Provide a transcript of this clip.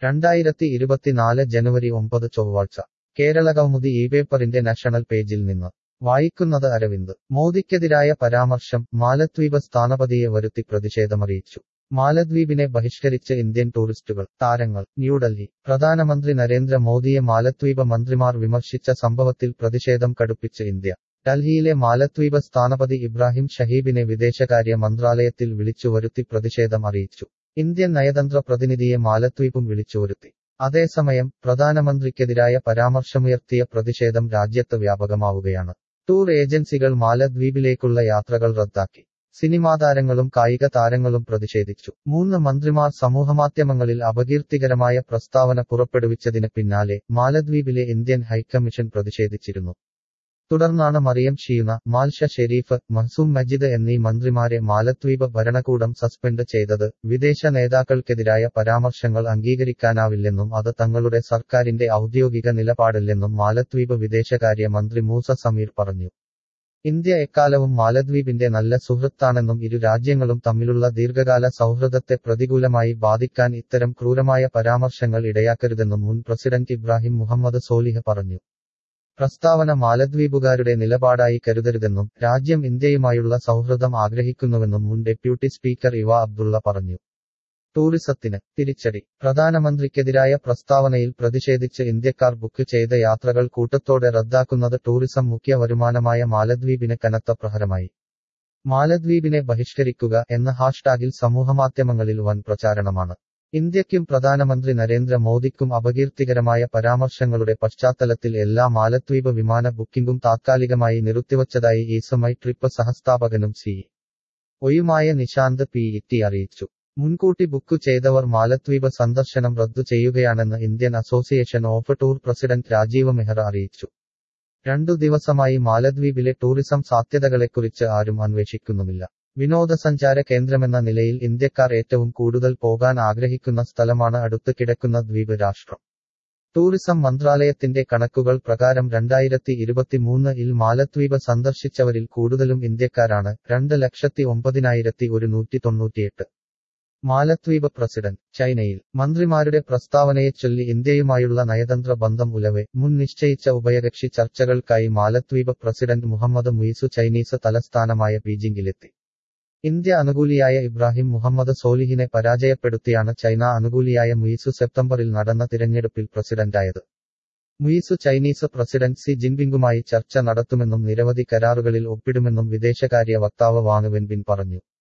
രണ്ടായിരത്തി ഇരുപത്തിനാല് ജനുവരി ഒമ്പത് ചൊവ്വാഴ്ച കേരള കൗമുദി ഈ പേപ്പറിന്റെ നാഷണൽ പേജിൽ നിന്ന് വായിക്കുന്നത് അരവിന്ദ് മോദിക്കെതിരായ പരാമർശം മാലദ്വീപ് സ്ഥാനപതിയെ വരുത്തി പ്രതിഷേധമറിയിച്ചു മാലദ്വീപിനെ ബഹിഷ്കരിച്ച് ഇന്ത്യൻ ടൂറിസ്റ്റുകൾ താരങ്ങൾ ന്യൂഡൽഹി പ്രധാനമന്ത്രി നരേന്ദ്ര മോദിയെ മാലദ്വീപ് മന്ത്രിമാർ വിമർശിച്ച സംഭവത്തിൽ പ്രതിഷേധം കടുപ്പിച്ച് ഇന്ത്യ ഡൽഹിയിലെ മാലദ്വീപ് സ്ഥാനപതി ഇബ്രാഹിം ഷഹീബിനെ വിദേശകാര്യ മന്ത്രാലയത്തിൽ വിളിച്ചുവരുത്തി പ്രതിഷേധം അറിയിച്ചു ഇന്ത്യൻ നയതന്ത്ര പ്രതിനിധിയെ മാലദ്വീപും വിളിച്ചുവരുത്തി അതേസമയം പ്രധാനമന്ത്രിക്കെതിരായ പരാമർശമുയർത്തിയ പ്രതിഷേധം രാജ്യത്ത് വ്യാപകമാവുകയാണ് ടൂർ ഏജൻസികൾ മാലദ്വീപിലേക്കുള്ള യാത്രകൾ റദ്ദാക്കി സിനിമാ താരങ്ങളും കായിക താരങ്ങളും പ്രതിഷേധിച്ചു മൂന്ന് മന്ത്രിമാർ സമൂഹമാധ്യമങ്ങളിൽ അപകീർത്തികരമായ പ്രസ്താവന പുറപ്പെടുവിച്ചതിന് പിന്നാലെ മാലദ്വീപിലെ ഇന്ത്യൻ ഹൈക്കമ്മീഷൻ പ്രതിഷേധിച്ചിരുന്നു തുടർന്നാണ് മറിയം ഷീന മാൽഷ ഷെരീഫ് മഹ്സൂം മജിദ് എന്നീ മന്ത്രിമാരെ മാലദ്വീപ് ഭരണകൂടം സസ്പെൻഡ് ചെയ്തത് വിദേശ നേതാക്കൾക്കെതിരായ പരാമർശങ്ങൾ അംഗീകരിക്കാനാവില്ലെന്നും അത് തങ്ങളുടെ സർക്കാരിന്റെ ഔദ്യോഗിക നിലപാടല്ലെന്നും മാലദ്വീപ് വിദേശകാര്യ മന്ത്രി മൂസ സമീർ പറഞ്ഞു ഇന്ത്യ എക്കാലവും മാലദ്വീപിന്റെ നല്ല സുഹൃത്താണെന്നും ഇരു രാജ്യങ്ങളും തമ്മിലുള്ള ദീർഘകാല സൗഹൃദത്തെ പ്രതികൂലമായി ബാധിക്കാൻ ഇത്തരം ക്രൂരമായ പരാമർശങ്ങൾ ഇടയാക്കരുതെന്നും മുൻ പ്രസിഡന്റ് ഇബ്രാഹിം മുഹമ്മദ് സോലിഹ് പറഞ്ഞു പ്രസ്താവന മാലദ്വീപുകാരുടെ നിലപാടായി കരുതരുതെന്നും രാജ്യം ഇന്ത്യയുമായുള്ള സൗഹൃദം ആഗ്രഹിക്കുന്നുവെന്നും മുൻ ഡെപ്യൂട്ടി സ്പീക്കർ ഇവ അബ്ദുള്ള പറഞ്ഞു ടൂറിസത്തിന് തിരിച്ചടി പ്രധാനമന്ത്രിക്കെതിരായ പ്രസ്താവനയിൽ പ്രതിഷേധിച്ച് ഇന്ത്യക്കാർ ബുക്ക് ചെയ്ത യാത്രകൾ കൂട്ടത്തോടെ റദ്ദാക്കുന്നത് ടൂറിസം മുഖ്യ വരുമാനമായ മാലദ്വീപിന് കനത്ത പ്രഹരമായി മാലദ്വീപിനെ ബഹിഷ്കരിക്കുക എന്ന ഹാഷ്ടാഗിൽ സമൂഹമാധ്യമങ്ങളിൽ വൻ പ്രചാരണമാണ് ഇന്ത്യയ്ക്കും പ്രധാനമന്ത്രി നരേന്ദ്ര മോദിക്കും അപകീർത്തികരമായ പരാമർശങ്ങളുടെ പശ്ചാത്തലത്തിൽ എല്ലാ മാലദ്വീപ് വിമാന ബുക്കിംഗും താത്കാലികമായി നിർത്തിവച്ചതായി ഈസമൈ ട്രിപ്പ് സഹസ്ഥാപകനും സി ഒയുമായ നിശാന്ത് പി ഇറ്റി അറിയിച്ചു മുൻകൂട്ടി ബുക്ക് ചെയ്തവർ മാലദ്വീപ് സന്ദർശനം റദ്ദു ചെയ്യുകയാണെന്ന് Indian association of tour president Rajiv Mehra അറിയിച്ചു രണ്ടു ദിവസമായി മാലദ്വീപിലെ ടൂറിസം സാധ്യതകളെക്കുറിച്ച് ആരും അന്വേഷിക്കുന്നുമില്ല വിനോദസഞ്ചാര കേന്ദ്രമെന്ന നിലയിൽ ഇന്ത്യക്കാർ ഏറ്റവും കൂടുതൽ പോകാൻ ആഗ്രഹിക്കുന്ന സ്ഥലമാണ് അടുത്ത് കിടക്കുന്ന ദ്വീപ് രാഷ്ട്രം ടൂറിസം മന്ത്രാലയത്തിന്റെ കണക്കുകൾ പ്രകാരം രണ്ടായിരത്തി ഇരുപത്തിമൂന്ന് ഇൽ മാലദ്വീപ് സന്ദർശിച്ചവരിൽ കൂടുതലും ഇന്ത്യക്കാരാണ് രണ്ട് ലക്ഷത്തി ഒമ്പതിനായിരത്തി ഒരുന്നൂറ്റി തൊണ്ണൂറ്റിയെട്ട് മാലദ്വീപ് പ്രസിഡന്റ് ചൈനയിൽ മന്ത്രിമാരുടെ പ്രസ്താവനയെ ചൊല്ലി ഇന്ത്യയുമായുള്ള നയതന്ത്ര ബന്ധം ഉലവെ മുൻ നിശ്ചയിച്ച ഉഭയകക്ഷി ചർച്ചകൾക്കായി മാലദ്വീപ് പ്രസിഡന്റ് മുഹമ്മദ് മുയിസു ചൈനീസ് തലസ്ഥാനമായ ബീജിംഗിലെത്തി ഇന്ത്യ അനുകൂലിയായ ഇബ്രാഹിം മുഹമ്മദ് സോലിഹിനെ പരാജയപ്പെടുത്തിയാണ് ചൈന അനുകൂലിയായ മുയിസു സെപ്റ്റംബറിൽ നടന്ന തിരഞ്ഞെടുപ്പിൽ പ്രസിഡന്റായത് മുയിസു ചൈനീസ് പ്രസിഡന്റ് സി ജിൻപിങ്ങുമായി ചർച്ച നടത്തുമെന്നും നിരവധി കരാറുകളിൽ ഒപ്പിടുമെന്നും വിദേശകാര്യ വക്താവ് വാങ് വെൻബിൻ പറഞ്ഞു